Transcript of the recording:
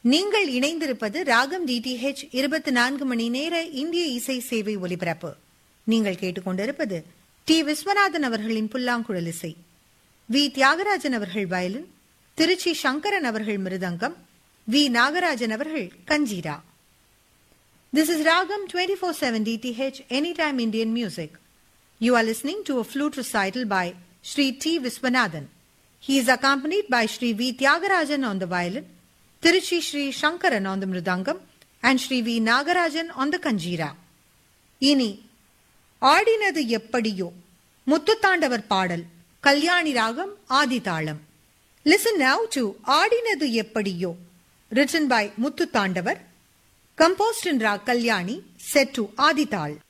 நீங்கள் இணைந்திருப்பது ராகம் டிடிஹெச் இருபத்தி நான்கு மணி நேர இந்திய இசை சேவை ஒலிபரப்பு நீங்கள் கேட்டுக்கொண்டிருப்பது டி விஸ்வநாதன் அவர்களின் புல்லாங்குழல் இசை வி தியாகராஜன் அவர்கள் வயலின் திருச்சி சங்கரன் அவர்கள் மிருதங்கம் வி நாகராஜன் அவர்கள் கஞ்சீரா This is Ragam 24/7 DTH Anytime Indian Music. You are listening to a flute recital by Sri T. Viswanathan. He is accompanied by Sri V. Tyagarajan on the violin, Tiruchi Sri Shankaran on the mridangam, and Sri V. Nagarajan on the kanjira. இனி ஆடினது எப்படியோ முத்துத்தாண்டவர் பாடல் கல்யாணி ராகம் ஆதிதாளம் listen now to ஆடினது எப்படியோ written by Muthuthandavar composed in Rag Kalyani, set to Adital.